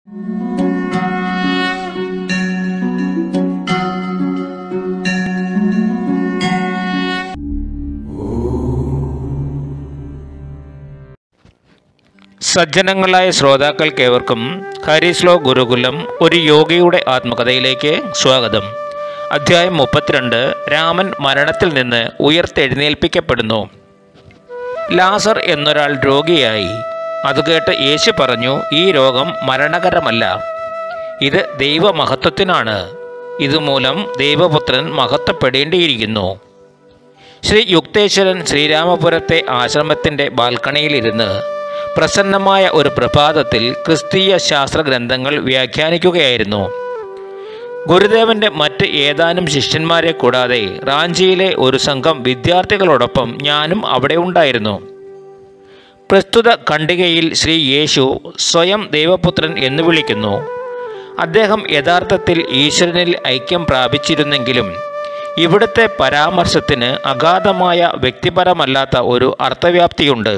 സജ്ജനങ്ങളായ ശ്രോതാക്കൾക്കേവർക്കും ഹരിസ്ലോ ഗുരുകുലം ഒരു യോഗിയുടെ ആത്മകഥയിലേക്ക് സ്വാഗതം അധ്യായം മുപ്പത്തിരണ്ട് രാമൻ മരണത്തിൽ നിന്ന് ഉയർത്തെഴുന്നേൽപ്പിക്കപ്പെടുന്നു ലാസർ എന്നൊരാൾ രോഗിയായി അത് കേട്ട് യേശു പറഞ്ഞു ഈ രോഗം മരണകരമല്ല ഇത് ദൈവമഹത്വത്തിനാണ് ഇതുമൂലം ദൈവപുത്രൻ മഹത്വപ്പെടേണ്ടിയിരിക്കുന്നു ശ്രീ യുക്തേശ്വരൻ ശ്രീരാമപുരത്തെ ആശ്രമത്തിൻ്റെ ബാൽക്കണിയിലിരുന്ന് പ്രസന്നമായ ഒരു പ്രഭാതത്തിൽ ക്രിസ്തീയ ശാസ്ത്ര ഗ്രന്ഥങ്ങൾ വ്യാഖ്യാനിക്കുകയായിരുന്നു ഗുരുദേവന്റെ മറ്റ് ഏതാനും ശിഷ്യന്മാരെ കൂടാതെ റാഞ്ചിയിലെ ഒരു സംഘം വിദ്യാർത്ഥികളോടൊപ്പം ഞാനും അവിടെ ഉണ്ടായിരുന്നു പ്രസ്തുത ഖണ്ഡികയിൽ ശ്രീ യേശു സ്വയം ദൈവപുത്രൻ എന്ന് വിളിക്കുന്നു അദ്ദേഹം യഥാർത്ഥത്തിൽ ഈശ്വരനിൽ ഐക്യം പ്രാപിച്ചിരുന്നെങ്കിലും ഇവിടുത്തെ പരാമർശത്തിന് അഗാധമായ വ്യക്തിപരമല്ലാത്ത ഒരു അർത്ഥവ്യാപ്തിയുണ്ട്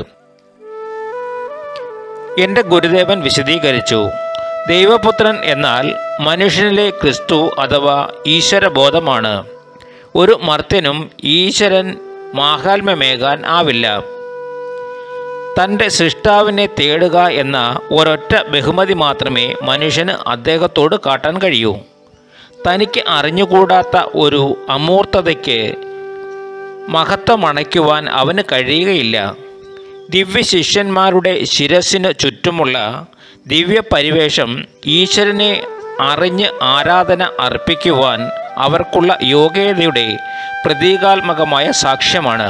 എൻ്റെ ഗുരുദേവൻ വിശദീകരിച്ചു ദൈവപുത്രൻ എന്നാൽ മനുഷ്യനിലെ ക്രിസ്തു അഥവാ ഈശ്വരബോധമാണ് ഒരു മർത്യനും ഈശ്വരൻ മാഹാത്മ്യമേകാൻ ആവില്ല തൻ്റെ സൃഷ്ടാവിനെ തേടുക എന്ന ഒരൊറ്റ ബഹുമതി മാത്രമേ മനുഷ്യന് അദ്ദേഹത്തോട് കാട്ടാൻ കഴിയൂ തനിക്ക് അറിഞ്ഞുകൂടാത്ത ഒരു അമൂർത്തതയ്ക്ക് മഹത്വമണയ്ക്കുവാൻ അവന് കഴിയുകയില്ല ദിവ്യ ശിഷ്യന്മാരുടെ ശിരസിന് ചുറ്റുമുള്ള ദിവ്യ പരിവേഷം ഈശ്വരനെ അറിഞ്ഞ് ആരാധന അർപ്പിക്കുവാൻ അവർക്കുള്ള യോഗ്യതയുടെ പ്രതീകാത്മകമായ സാക്ഷ്യമാണ്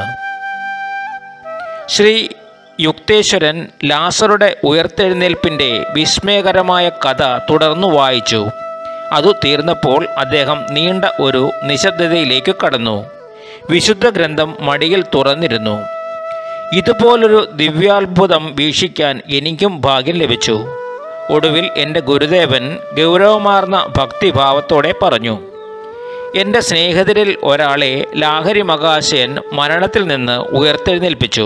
ശ്രീ യുക്തേശ്വരൻ ലാസറുടെ ഉയർത്തെഴുന്നേൽപ്പിൻ്റെ വിസ്മയകരമായ കഥ തുടർന്നു വായിച്ചു അതു തീർന്നപ്പോൾ അദ്ദേഹം നീണ്ട ഒരു നിശബ്ദതയിലേക്ക് കടന്നു വിശുദ്ധ ഗ്രന്ഥം മടിയിൽ തുറന്നിരുന്നു ഇതുപോലൊരു ദിവ്യാത്ഭുതം വീക്ഷിക്കാൻ എനിക്കും ഭാഗ്യം ലഭിച്ചു ഒടുവിൽ എൻ്റെ ഗുരുദേവൻ ഗൗരവമാർന്ന ഭക്തിഭാവത്തോടെ പറഞ്ഞു എൻ്റെ സ്നേഹിതരിൽ ഒരാളെ ലാഹരി മകാശയൻ മരണത്തിൽ നിന്ന് ഉയർത്തെഴുന്നേൽപ്പിച്ചു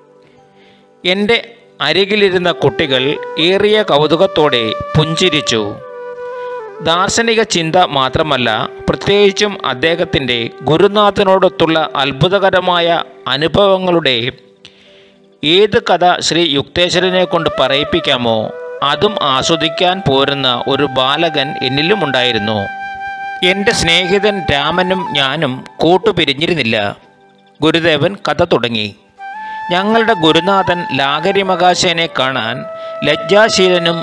എൻ്റെ അരികിലിരുന്ന കുട്ടികൾ ഏറിയ കൗതുകത്തോടെ പുഞ്ചിരിച്ചു ദാർശനിക ചിന്ത മാത്രമല്ല പ്രത്യേകിച്ചും അദ്ദേഹത്തിൻ്റെ ഗുരുനാഥനോടൊത്തുള്ള അത്ഭുതകരമായ അനുഭവങ്ങളുടെ ഏത് കഥ ശ്രീ യുക്തേശ്വരനെ കൊണ്ട് പറയിപ്പിക്കാമോ അതും ആസ്വദിക്കാൻ പോരുന്ന ഒരു ബാലകൻ എന്നിലുമുണ്ടായിരുന്നു എൻ്റെ സ്നേഹിതൻ രാമനും ഞാനും കൂട്ടുപിരിഞ്ഞിരുന്നില്ല ഗുരുദേവൻ കഥ തുടങ്ങി ഞങ്ങളുടെ ഗുരുനാഥൻ ലാഹരിമകാശനെ കാണാൻ ലജ്ജാശീലനും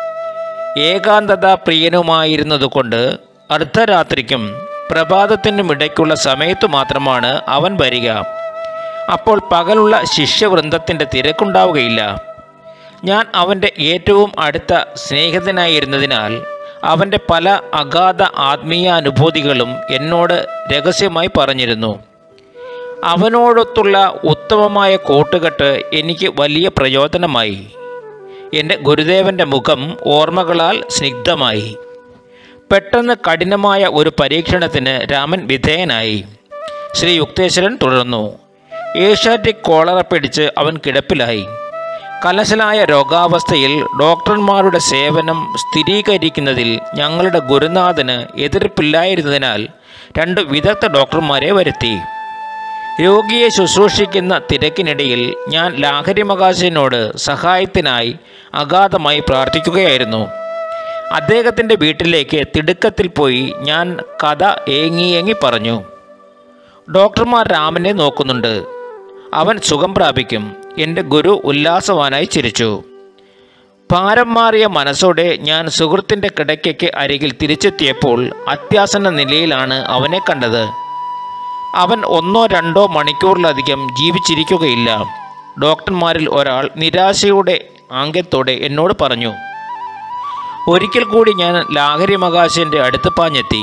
ഏകാന്തത പ്രിയനുമായിരുന്നതുകൊണ്ട് അർദ്ധരാത്രിക്കും പ്രഭാതത്തിനുമിടയ്ക്കുള്ള സമയത്തു മാത്രമാണ് അവൻ വരിക അപ്പോൾ പകലുള്ള ശിഷ്യവൃന്ദത്തിൻ്റെ തിരക്കുണ്ടാവുകയില്ല ഞാൻ അവൻ്റെ ഏറ്റവും അടുത്ത സ്നേഹിതനായിരുന്നതിനാൽ അവൻ്റെ പല അഗാധ ആത്മീയാനുഭൂതികളും എന്നോട് രഹസ്യമായി പറഞ്ഞിരുന്നു അവനോടൊത്തുള്ള ഉത്തമമായ കൂട്ടുകെട്ട് എനിക്ക് വലിയ പ്രയോജനമായി എൻ്റെ ഗുരുദേവൻ്റെ മുഖം ഓർമ്മകളാൽ സ്നിഗ്ധമായി പെട്ടെന്ന് കഠിനമായ ഒരു പരീക്ഷണത്തിന് രാമൻ വിധേയനായി ശ്രീ യുക്തേശ്വരൻ തുടർന്നു ഏഷ്യാറ്റിക് കോളറ പിടിച്ച് അവൻ കിടപ്പിലായി കലശലായ രോഗാവസ്ഥയിൽ ഡോക്ടർമാരുടെ സേവനം സ്ഥിരീകരിക്കുന്നതിൽ ഞങ്ങളുടെ ഗുരുനാഥന് എതിർപ്പില്ലായിരുന്നതിനാൽ രണ്ട് വിദഗ്ധ ഡോക്ടർമാരെ വരുത്തി രോഗിയെ ശുശ്രൂഷിക്കുന്ന തിരക്കിനിടയിൽ ഞാൻ ലാഹരി മകാശിനോട് സഹായത്തിനായി അഗാധമായി പ്രാർത്ഥിക്കുകയായിരുന്നു അദ്ദേഹത്തിൻ്റെ വീട്ടിലേക്ക് തിടുക്കത്തിൽ പോയി ഞാൻ കഥ ഏങ്ങി ഏങ്ങി പറഞ്ഞു ഡോക്ടർമാർ രാമനെ നോക്കുന്നുണ്ട് അവൻ സുഖം പ്രാപിക്കും എൻ്റെ ഗുരു ഉല്ലാസവാനായി ചിരിച്ചു ഭാരം മാറിയ മനസ്സോടെ ഞാൻ സുഹൃത്തിൻ്റെ കിടക്കയ്ക്ക് അരികിൽ തിരിച്ചെത്തിയപ്പോൾ അത്യാസന്ന നിലയിലാണ് അവനെ കണ്ടത് അവൻ ഒന്നോ രണ്ടോ മണിക്കൂറിലധികം ജീവിച്ചിരിക്കുകയില്ല ഡോക്ടർമാരിൽ ഒരാൾ നിരാശയുടെ ആംഗ്യത്തോടെ എന്നോട് പറഞ്ഞു ഒരിക്കൽ കൂടി ഞാൻ ലാഹരി മകാശൻ്റെ അടുത്ത് പാഞ്ഞെത്തി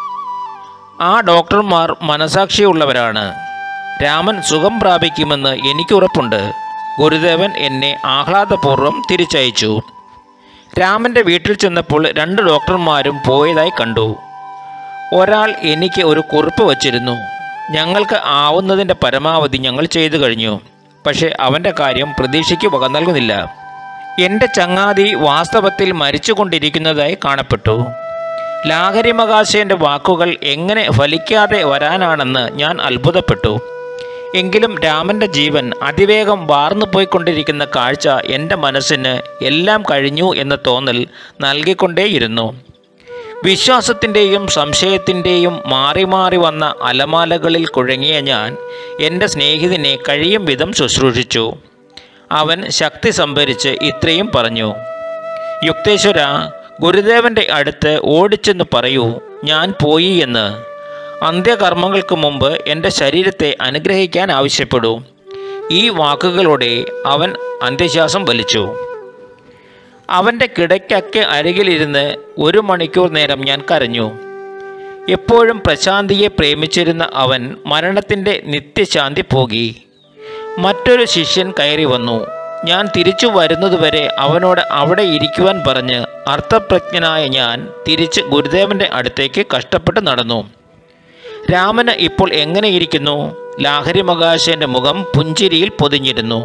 ആ ഡോക്ടർമാർ മനസാക്ഷിയുള്ളവരാണ് രാമൻ സുഖം പ്രാപിക്കുമെന്ന് എനിക്ക് ഉറപ്പുണ്ട് ഗുരുദേവൻ എന്നെ ആഹ്ലാദപൂർവ്വം തിരിച്ചയച്ചു രാമൻ്റെ വീട്ടിൽ ചെന്നപ്പോൾ രണ്ട് ഡോക്ടർമാരും പോയതായി കണ്ടു ഒരാൾ എനിക്ക് ഒരു കുറിപ്പ് വച്ചിരുന്നു ഞങ്ങൾക്ക് ആവുന്നതിൻ്റെ പരമാവധി ഞങ്ങൾ ചെയ്തു കഴിഞ്ഞു പക്ഷേ അവൻ്റെ കാര്യം പ്രതീക്ഷയ്ക്ക് വക നൽകുന്നില്ല എൻ്റെ ചങ്ങാതി വാസ്തവത്തിൽ മരിച്ചുകൊണ്ടിരിക്കുന്നതായി കാണപ്പെട്ടു ലാഹരിമകാശേൻ്റെ വാക്കുകൾ എങ്ങനെ ഫലിക്കാതെ വരാനാണെന്ന് ഞാൻ അത്ഭുതപ്പെട്ടു എങ്കിലും രാമൻ്റെ ജീവൻ അതിവേഗം വാർന്നു പോയിക്കൊണ്ടിരിക്കുന്ന കാഴ്ച എൻ്റെ മനസ്സിന് എല്ലാം കഴിഞ്ഞു എന്ന തോന്നൽ നൽകിക്കൊണ്ടേയിരുന്നു വിശ്വാസത്തിൻ്റെയും സംശയത്തിൻ്റെയും മാറി മാറി വന്ന അലമാലകളിൽ കുഴങ്ങിയ ഞാൻ എൻ്റെ സ്നേഹിതനെ കഴിയും വിധം ശുശ്രൂഷിച്ചു അവൻ ശക്തി സംഭരിച്ച് ഇത്രയും പറഞ്ഞു യുക്തേശ്വര ഗുരുദേവൻ്റെ അടുത്ത് ഓടിച്ചെന്ന് പറയൂ ഞാൻ പോയി എന്ന് അന്ത്യകർമ്മങ്ങൾക്ക് മുമ്പ് എൻ്റെ ശരീരത്തെ അനുഗ്രഹിക്കാൻ ആവശ്യപ്പെടൂ ഈ വാക്കുകളോടെ അവൻ അന്ത്യശ്വാസം വലിച്ചു അവൻ്റെ കിടക്കയ്ക്ക് അരികിലിരുന്ന് ഒരു മണിക്കൂർ നേരം ഞാൻ കരഞ്ഞു എപ്പോഴും പ്രശാന്തിയെ പ്രേമിച്ചിരുന്ന അവൻ മരണത്തിൻ്റെ നിത്യശാന്തി പോകി മറ്റൊരു ശിഷ്യൻ കയറി വന്നു ഞാൻ തിരിച്ചു വരുന്നതുവരെ അവനോട് അവിടെ ഇരിക്കുവാൻ പറഞ്ഞ് അർത്ഥപ്രജ്ഞനായ ഞാൻ തിരിച്ച് ഗുരുദേവൻ്റെ അടുത്തേക്ക് കഷ്ടപ്പെട്ട് നടന്നു രാമന് ഇപ്പോൾ എങ്ങനെയിരിക്കുന്നു ലാഹരി മകാശൻ്റെ മുഖം പുഞ്ചിരിയിൽ പൊതിഞ്ഞിരുന്നു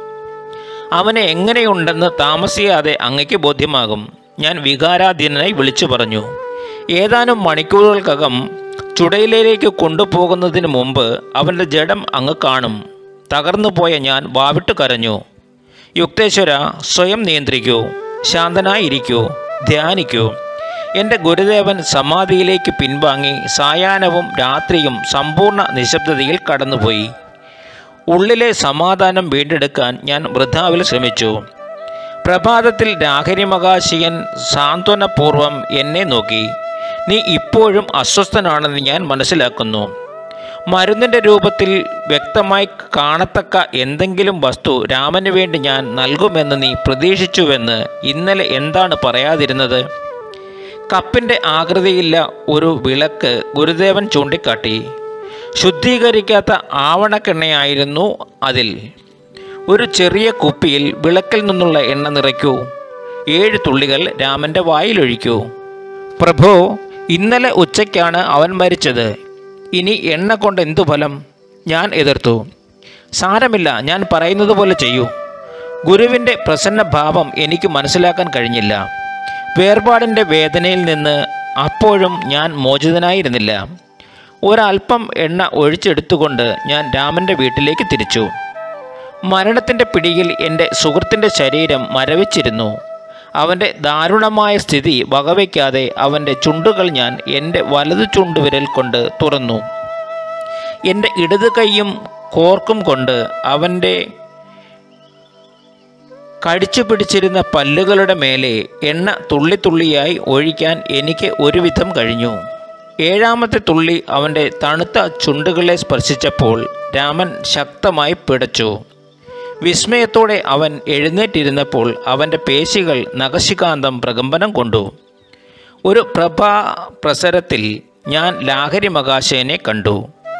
അവന് എങ്ങനെയുണ്ടെന്ന് താമസിയാതെ അങ്ങയ്ക്ക് ബോധ്യമാകും ഞാൻ വികാരാധീനനായി വിളിച്ചു പറഞ്ഞു ഏതാനും മണിക്കൂറുകൾക്കകം ചുടയിലേക്ക് കൊണ്ടുപോകുന്നതിന് മുമ്പ് അവൻ്റെ ജഡം അങ്ങ് കാണും തകർന്നു പോയ ഞാൻ വാവിട്ട് കരഞ്ഞു യുക്തേശ്വര സ്വയം നിയന്ത്രിക്കൂ ശാന്തനായിരിക്കൂ ധ്യാനിക്കൂ എൻ്റെ ഗുരുദേവൻ സമാധിയിലേക്ക് പിൻവാങ്ങി സായാഹ്നവും രാത്രിയും സമ്പൂർണ്ണ നിശബ്ദതയിൽ കടന്നുപോയി ഉള്ളിലെ സമാധാനം വീണ്ടെടുക്കാൻ ഞാൻ വൃദ്ധാവിൽ ശ്രമിച്ചു പ്രഭാതത്തിൽ രാഹരിമകാശിയൻ സാന്ത്വനപൂർവം എന്നെ നോക്കി നീ ഇപ്പോഴും അസ്വസ്ഥനാണെന്ന് ഞാൻ മനസ്സിലാക്കുന്നു മരുന്നിൻ്റെ രൂപത്തിൽ വ്യക്തമായി കാണത്തക്ക എന്തെങ്കിലും വസ്തു രാമന് വേണ്ടി ഞാൻ നൽകുമെന്ന് നീ പ്രതീക്ഷിച്ചുവെന്ന് ഇന്നലെ എന്താണ് പറയാതിരുന്നത് കപ്പിൻ്റെ ആകൃതിയില്ല ഒരു വിളക്ക് ഗുരുദേവൻ ചൂണ്ടിക്കാട്ടി ശുദ്ധീകരിക്കാത്ത ആവണക്കെണ്ണയായിരുന്നു അതിൽ ഒരു ചെറിയ കുപ്പിയിൽ വിളക്കിൽ നിന്നുള്ള എണ്ണ നിറയ്ക്കൂ ഏഴ് തുള്ളികൾ രാമൻ്റെ വായിലൊഴിക്കൂ പ്രഭോ ഇന്നലെ ഉച്ചയ്ക്കാണ് അവൻ മരിച്ചത് ഇനി എണ്ണ കൊണ്ട് എന്തു ഫലം ഞാൻ എതിർത്തു സാരമില്ല ഞാൻ പറയുന്നത് പോലെ ചെയ്യൂ ഗുരുവിൻ്റെ പ്രസന്ന ഭാവം എനിക്ക് മനസ്സിലാക്കാൻ കഴിഞ്ഞില്ല വേർപാടിൻ്റെ വേദനയിൽ നിന്ന് അപ്പോഴും ഞാൻ മോചിതനായിരുന്നില്ല ഒരൽപ്പം എണ്ണ ഒഴിച്ചെടുത്തുകൊണ്ട് ഞാൻ രാമൻ്റെ വീട്ടിലേക്ക് തിരിച്ചു മരണത്തിൻ്റെ പിടിയിൽ എൻ്റെ സുഹൃത്തിൻ്റെ ശരീരം മരവിച്ചിരുന്നു അവൻ്റെ ദാരുണമായ സ്ഥിതി വകവയ്ക്കാതെ അവൻ്റെ ചുണ്ടുകൾ ഞാൻ എൻ്റെ വലതു ചുണ്ടുവിരൽ കൊണ്ട് തുറന്നു എൻ്റെ ഇടത് കൈയും കോർക്കും കൊണ്ട് അവൻ്റെ കടിച്ചു പിടിച്ചിരുന്ന പല്ലുകളുടെ മേലെ എണ്ണ തുള്ളിത്തുള്ളിയായി ഒഴിക്കാൻ എനിക്ക് ഒരുവിധം കഴിഞ്ഞു ഏഴാമത്തെ തുള്ളി അവൻ്റെ തണുത്ത ചുണ്ടുകളെ സ്പർശിച്ചപ്പോൾ രാമൻ ശക്തമായി പിടച്ചു വിസ്മയത്തോടെ അവൻ എഴുന്നേറ്റിരുന്നപ്പോൾ അവൻ്റെ പേശികൾ നഖശികാന്തം പ്രകമ്പനം കൊണ്ടു ഒരു പ്രഭാ പ്രസരത്തിൽ ഞാൻ ലാഹരി മകാശേനെ കണ്ടു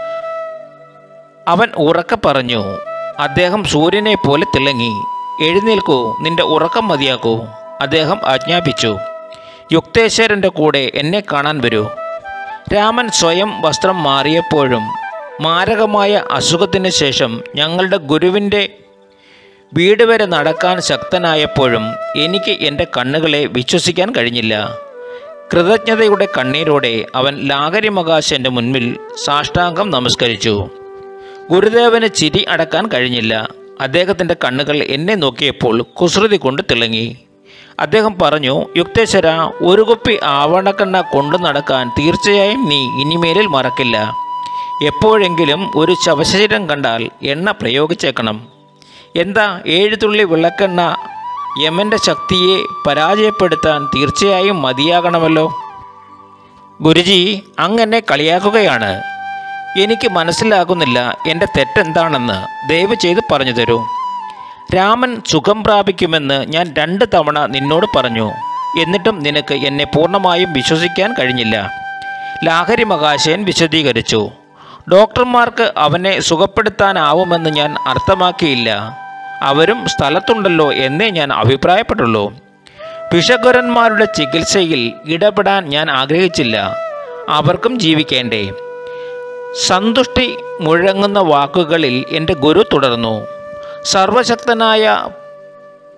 അവൻ ഉറക്കെ പറഞ്ഞു അദ്ദേഹം സൂര്യനെ പോലെ തിളങ്ങി എഴുന്നേൽക്കൂ നിന്റെ ഉറക്കം മതിയാക്കൂ അദ്ദേഹം ആജ്ഞാപിച്ചു യുക്തേശ്വരൻ്റെ കൂടെ എന്നെ കാണാൻ വരൂ രാമൻ സ്വയം വസ്ത്രം മാറിയപ്പോഴും മാരകമായ അസുഖത്തിന് ശേഷം ഞങ്ങളുടെ ഗുരുവിൻ്റെ വീട് വരെ നടക്കാൻ ശക്തനായപ്പോഴും എനിക്ക് എൻ്റെ കണ്ണുകളെ വിശ്വസിക്കാൻ കഴിഞ്ഞില്ല കൃതജ്ഞതയുടെ കണ്ണീരോടെ അവൻ ലാഹരി മകാശൻ്റെ മുൻപിൽ സാഷ്ടാംഗം നമസ്കരിച്ചു ഗുരുദേവന് ചിരി അടക്കാൻ കഴിഞ്ഞില്ല അദ്ദേഹത്തിൻ്റെ കണ്ണുകൾ എന്നെ നോക്കിയപ്പോൾ കുസൃതി കൊണ്ട് തിളങ്ങി അദ്ദേഹം പറഞ്ഞു യുക്തേശ്വര ഒരു കുപ്പി ആവണക്കെണ്ണ കൊണ്ടു നടക്കാൻ തീർച്ചയായും നീ ഇനിമേലിൽ മറക്കില്ല എപ്പോഴെങ്കിലും ഒരു ശവശരീരം കണ്ടാൽ എണ്ണ പ്രയോഗിച്ചേക്കണം എന്താ ഏഴ് തുള്ളി വിളക്കെണ്ണ യമൻ്റെ ശക്തിയെ പരാജയപ്പെടുത്താൻ തീർച്ചയായും മതിയാകണമല്ലോ ഗുരുജി അങ്ങനെ കളിയാക്കുകയാണ് എനിക്ക് മനസ്സിലാകുന്നില്ല എൻ്റെ തെറ്റെന്താണെന്ന് ദയവ് ചെയ്ത് പറഞ്ഞു തരൂ രാമൻ സുഖം പ്രാപിക്കുമെന്ന് ഞാൻ രണ്ട് തവണ നിന്നോട് പറഞ്ഞു എന്നിട്ടും നിനക്ക് എന്നെ പൂർണ്ണമായും വിശ്വസിക്കാൻ കഴിഞ്ഞില്ല ലാഹരി മകാശയൻ വിശദീകരിച്ചു ഡോക്ടർമാർക്ക് അവനെ സുഖപ്പെടുത്താനാവുമെന്ന് ഞാൻ അർത്ഥമാക്കിയില്ല അവരും സ്ഥലത്തുണ്ടല്ലോ എന്നേ ഞാൻ അഭിപ്രായപ്പെട്ടുള്ളൂ വിഷഗുരന്മാരുടെ ചികിത്സയിൽ ഇടപെടാൻ ഞാൻ ആഗ്രഹിച്ചില്ല അവർക്കും ജീവിക്കേണ്ടേ സന്തുഷ്ടി മുഴങ്ങുന്ന വാക്കുകളിൽ എൻ്റെ ഗുരു തുടർന്നു സർവശക്തനായ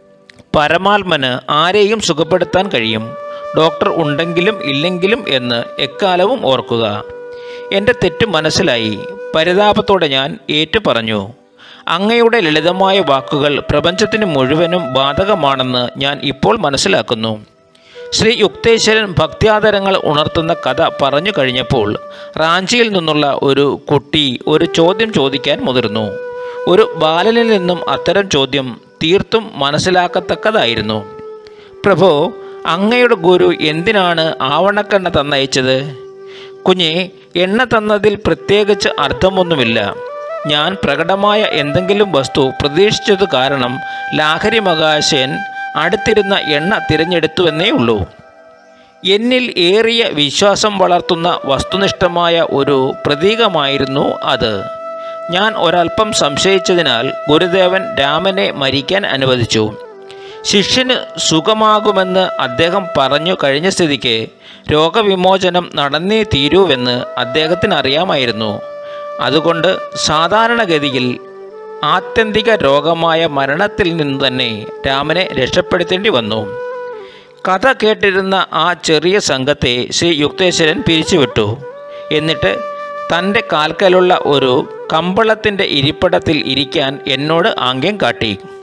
പരമാത്മന് ആരെയും സുഖപ്പെടുത്താൻ കഴിയും ഡോക്ടർ ഉണ്ടെങ്കിലും ഇല്ലെങ്കിലും എന്ന് എക്കാലവും ഓർക്കുക എൻ്റെ തെറ്റ് മനസ്സിലായി പരിതാപത്തോടെ ഞാൻ ഏറ്റു പറഞ്ഞു അങ്ങയുടെ ലളിതമായ വാക്കുകൾ പ്രപഞ്ചത്തിന് മുഴുവനും ബാധകമാണെന്ന് ഞാൻ ഇപ്പോൾ മനസ്സിലാക്കുന്നു ശ്രീ യുക്തേശ്വരൻ ഭക്ത്യാദരങ്ങൾ ഉണർത്തുന്ന കഥ പറഞ്ഞു കഴിഞ്ഞപ്പോൾ റാഞ്ചിയിൽ നിന്നുള്ള ഒരു കുട്ടി ഒരു ചോദ്യം ചോദിക്കാൻ മുതിർന്നു ഒരു ബാലനിൽ നിന്നും അത്തരം ചോദ്യം തീർത്തും മനസ്സിലാക്കത്തക്കതായിരുന്നു പ്രഭു അങ്ങയുടെ ഗുരു എന്തിനാണ് ആവണക്കെണ്ണ തന്നയച്ചത് കുഞ്ഞെ എണ്ണ തന്നതിൽ പ്രത്യേകിച്ച് അർത്ഥമൊന്നുമില്ല ഞാൻ പ്രകടമായ എന്തെങ്കിലും വസ്തു പ്രതീക്ഷിച്ചത് കാരണം ലാഹരി മകാശയൻ അടുത്തിരുന്ന എണ്ണ തിരഞ്ഞെടുത്തുവെന്നേ ഉള്ളൂ എന്നിൽ ഏറിയ വിശ്വാസം വളർത്തുന്ന വസ്തുനിഷ്ഠമായ ഒരു പ്രതീകമായിരുന്നു അത് ഞാൻ ഒരല്പം സംശയിച്ചതിനാൽ ഗുരുദേവൻ രാമനെ മരിക്കാൻ അനുവദിച്ചു ശിഷ്യന് സുഖമാകുമെന്ന് അദ്ദേഹം പറഞ്ഞു കഴിഞ്ഞ സ്ഥിതിക്ക് രോഗവിമോചനം നടന്നേ തീരൂവെന്ന് അദ്ദേഹത്തിന് അറിയാമായിരുന്നു അതുകൊണ്ട് സാധാരണഗതിയിൽ ആത്യന്തിക രോഗമായ മരണത്തിൽ നിന്ന് തന്നെ രാമനെ രക്ഷപ്പെടുത്തേണ്ടി വന്നു കഥ കേട്ടിരുന്ന ആ ചെറിയ സംഘത്തെ ശ്രീ യുക്തേശ്വരൻ പിരിച്ചുവിട്ടു എന്നിട്ട് തൻ്റെ കാൽക്കലുള്ള ഒരു കമ്പളത്തിൻ്റെ ഇരിപ്പിടത്തിൽ ഇരിക്കാൻ എന്നോട് ആംഗ്യം കാട്ടി